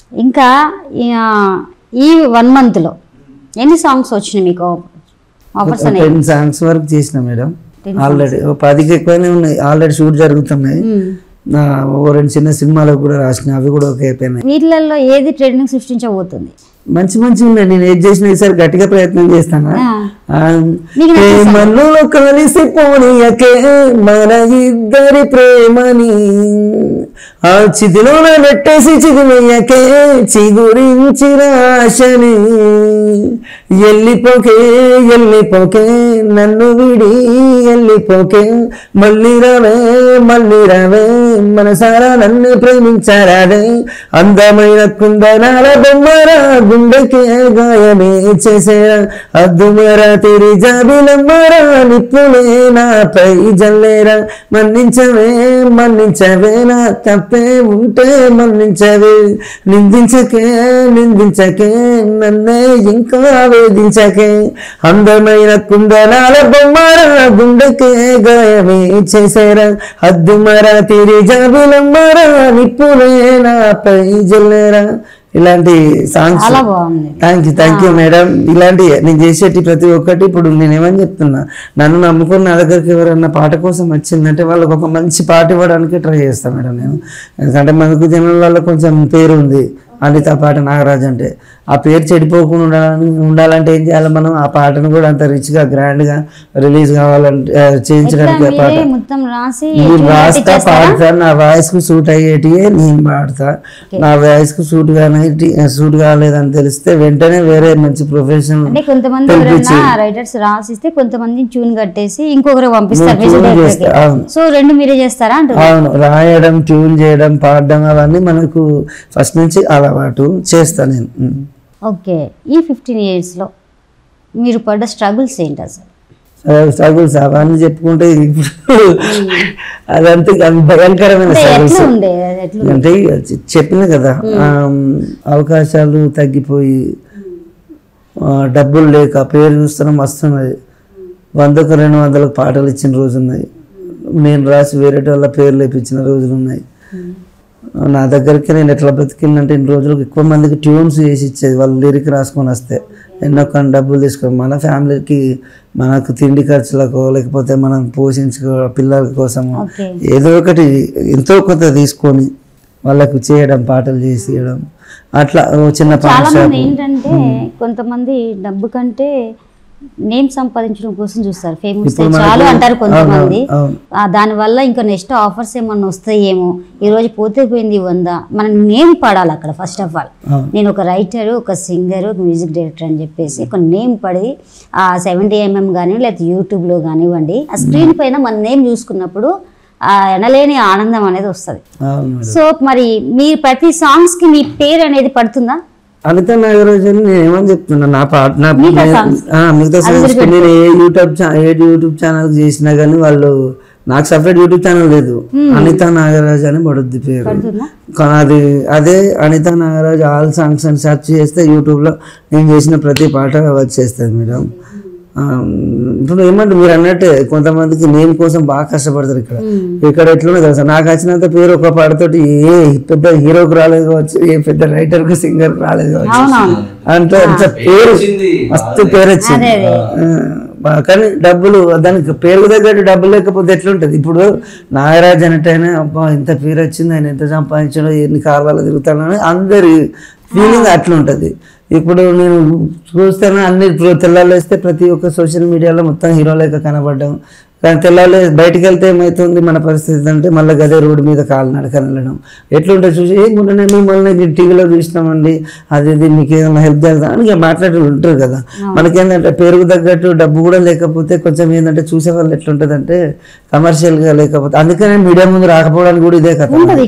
ఇంకా ఆ, ఈ వన్ మంత్లో ఎన్ని సాంగ్స్ వచ్చినాయి మీకు ఆఫర్స్ అనేవి టెన్ సాంగ్స్ వరకు చేసిన మేడం 10 ఆల్రెడీ పదికి ఎక్కువనే ఉన్నాయి ఆల్రెడీ షూట్ జరుగుతున్నాయి మ్మ్. నా ఓ రెండు చిన్న సినిమాలకు కూడా రాసిన అవి కూడా ఓకే అయిపోయినాయి వీటిలలో ఏది ట్రెండింగ్ సృష్టించబోతుంది మంచి మంచి ఉన్నాయి నేను ఏది చేసిన ఈసారి గట్టిగా ప్రయత్నం చేస్తాను ఆ. ఆ, నీకు నచ్చిన ప్రేమలో కలిసి పోనీయకే మన ఇద్దరి ప్రేమని ఆ చితిలోన నెట్టేసి చిదిమయ్యకే చిగురించిన ఆశని ఎల్లిపోకే ఎల్లిపోకే నన్ను విడి ఎల్లిపోకే మళ్ళీ రావే మళ్ళీ రావే మనసారా నన్ను ప్రేమించారాడే అందమైన కుందనాల బొమ్మరా గుండెకే గాయమే చేసేరా అద్దుమరా తిరి జాబిలమ్మరా నిప్పులే నాపై జల్లేరా మన్నించవే మన్నించవే నా తప్పే ఉంటే మన్నించవే నిందించకే నిందించకే నన్నే ఇంకా వేధించకే అందమైన కుందనాల బొమ్మరా గుండెకే గాయమే చేసేరా అద్దుమరా తిరి జాబిలమ్మరా నిప్పులే నాపై జల్లేరా ఇలాంటి సాంగ్స్ చాలా బాగుంది thank you thank you madam ఇలాంటి నేను చేసేటి ప్రతి ఒక్కటి ఇప్పుడు నేను ఏమని చెప్తున్నా నన్ను నమ్ముకుని నా దగ్గరికి ఎవరైనా పాట కోసం వచ్చిందంటే వాళ్ళకి ఒక మంచి పాట ఇవ్వడానికి ట్రై చేస్తాను మేడం నేను ఎందుకంటే మనకు జనాల కొంచెం పేరు ఉంది అనిత పాట నాగరాజ్ అంటే ఆ పేరు చెడిపోకుండా ఉండాలని ఉండాలంటే ఏం చేయాలి మనం ఆ పాటను కూడా అంత రిచ్గా గ్రాండ్గా రిలీజ్ కావాలంటే ఆ, చేయించడానికి ఆ పాట మీరే మొత్తం రాసి నేను tune రాస్తా కట్టించేస్తారా? పాడతా నా వాయిస్ కు సూట్ అయ్యేటియే నేను పాడతా నా వాయిస్ కు సూట్ కానీ సూట్ కాలేదని తెలిస్తే వెంటనే వేరే మంచి ప్రొఫెషన్ అంటే కొంతమంది ఎవరైనా రైటర్స్ రాసిస్తే కొంతమంది ట్యూన్ కట్టేసి ఇంకొకరు పంపిస్తారు నేను music tune director చేస్తా, కి. అవును. సో రెండు మీరే చేస్తారా అంటారు అవును రాయడం ట్యూన్ చేయడం పాడడం అవన్నీ మనకు ఫస్ట్ నుంచి అలవాటు చేస్తా నేను ఉమ్. ఓకే ఈ ఫిఫ్టీన్ ఇయర్స్లో మీరు పడ్డ స్ట్రగుల్స్ ఏంటి అసలు స్ట్రగుల్స్ అవన్నీ చెప్పుకుంటే ఇప్పుడు అదంతా అంత భయంకరమైన అంటే స్ట్రగుల్స్ ఎట్లా ఉండే ఎట్లా అంటే చె- చెప్పిన కదా ఆమ్, అవకాశాలు తగ్గిపోయి ఆ, డబ్బులు లేక పేరు చూస్తున్నాం వస్తున్నది వందకు రెండు వందలకు పాటలు ఇచ్చిన రోజు ఉన్నాయి నేను రాసి వేరే వాళ్ళ పేర్లు లేపించిన రోజులు ఉన్నాయి నా దగ్గరికి నేను ఎట్లా బ్రతికిందంటే ఇన్ని రోజులకు ఎక్కువ మందికి ట్యూన్స్ చేసి ఇచ్చేది వాళ్ళు లిరిక్ రాసుకొని వస్తే ఎన్నో కొన్ని డబ్బులు తీసుకొని మన ఫ్యామిలీకి మనకు తిండి ఖర్చులకు లేకపోతే మనం పోషించుకో పిల్లల కోసము ఓకే ఏదో ఒకటి ఎంతో కొంత తీసుకొని వాళ్ళకు చేయడం పాటలు చేసి ఇవ్వడం అట్లా ఓ చిన్న పాట చాలా మంది ఏంటంటే కొంతమంది డబ్బు కంటే నేమ్ సంపాదించడం కోసం చూస్తారు ఫేమస్ ఇప్పుడు మనకు- చాలు అంటారు కొంతమంది అవును, అవును. ఆ, దానివల్ల ఇంకా నెక్స్ట్ ఆఫర్స్ ఏమన్నా వస్తాయేమో ఈ రోజు పోతే పోయింది వంద మనం నేమ్ పాడాలి అక్కడ ఫస్ట్ ఆఫ్ ఆల్ అవును. నేను ఒక రైటర్ ఒక సింగర్ ఒక మ్యూజిక్ డైరెక్టర్ అని చెప్పేసి ఒక నేమ్ పడి ఆ సెవెంటీ ఎంఎం కానీ లేకపోతే యూట్యూబ్లో కానివ్వండి ఆ స్క్రీన్ పైన మన నేమ్ చూసుకున్నప్పుడు ఆ ఎనలేని ఆనందం అనేది వస్తుంది అవును మేడం. సో మరి మీ ప్రతి సాంగ్స్ కి మీ పేరు అనేది పడుతుందా అనిత నాగరాజు అని నేను ఏమని చెప్తున్నా నా పాట నా మిగతా నేను- songs. ఆ, మిగతా సాంగ్స్ నేను ఏ యూట్యూబ్ ఛా- ఏ యూట్యూబ్ ఛానల్ చేసినా కానీ వాళ్ళు నాకు సపరేట్ యూట్యూబ్ ఛానల్ లేదు అనిత నాగరాజ్ అని పడుద్ది పేరు పడుతుందా కానీ అది అదే అనిత నాగరాజ్ ఆల్ సాంగ్స్ అని సెర్చ్ చేస్తే యూట్యూబ్లో నేను చేసిన ప్రతి పాట వచ్చేస్తుంది మేడం ఆ, ఇప్పుడు ఏమంటే మీరు అన్నట్టే కొంతమందికి నేమ్ కోసం బాగా కష్టపడతారు ఇక్కడ ఇక్కడ ఎట్లున్నా తెలుసా నాకు వచ్చినంత పేరు ఒక పాటతోటి ఏ పెద్ద హీరోకి రాలేదు కావచ్చు ఏ పెద్ద రైటర్ కు సింగర్ రాలేదు కావచ్చు అవునవును అంటే అంత పేరు మస్తు పేరు వచ్చింది అదే, అదే. ఆ, బా- కానీ డబ్బులు దానికి పేరు తగ్గట్టు డబ్బులు లేకపోతే ఎట్లుంటది ఇప్పుడు నాగరాజ్ అనేటైనా అబ్బా ఇంత పేరు వచ్చింది ఆయన ఎంత సంపాదించాడో ఎన్ని కార్లలో తిరుగుతాడని అందరి ఫీలింగ్ అట్లుంటది ఇప్పుడు నేను చూస్తాను అన్ని ఇప్పుడు తెల్లాలు వేస్తే ప్రతి ఒక్క సోషల్ మీడియాలో మొత్తం హీరో లేక కనబడ్డం కానీ తెల్లాలి బయటికి వెళ్తే ఏమవుతుంది మన పరిస్థితి అంటే మళ్ళీ గదే రోడ్డు మీద కాలు నడకని వెళ్ళడం ఎట్లుంటుంది చూసి ఏం మొన్న మిమ్మల్ని నేను టీవీలో చూసినామండి అది ఇది మీకు ఏదైనా హెల్ప్ చేద్దాం అని ఇక మాట్లాడి ఉంటారు కదా మనకేంటంటే పేరుకు తగ్గట్టు డబ్బు కూడా లేకపోతే కొంచెం ఏంటంటే చూసే వాళ్ళు ఎట్లుంటుంది అంటే కమర్షియల్గా లేకపోతే అందుకనే మీడియా ముందు రాకపోవడానికి కూడా ఇదే కథ ఉంటది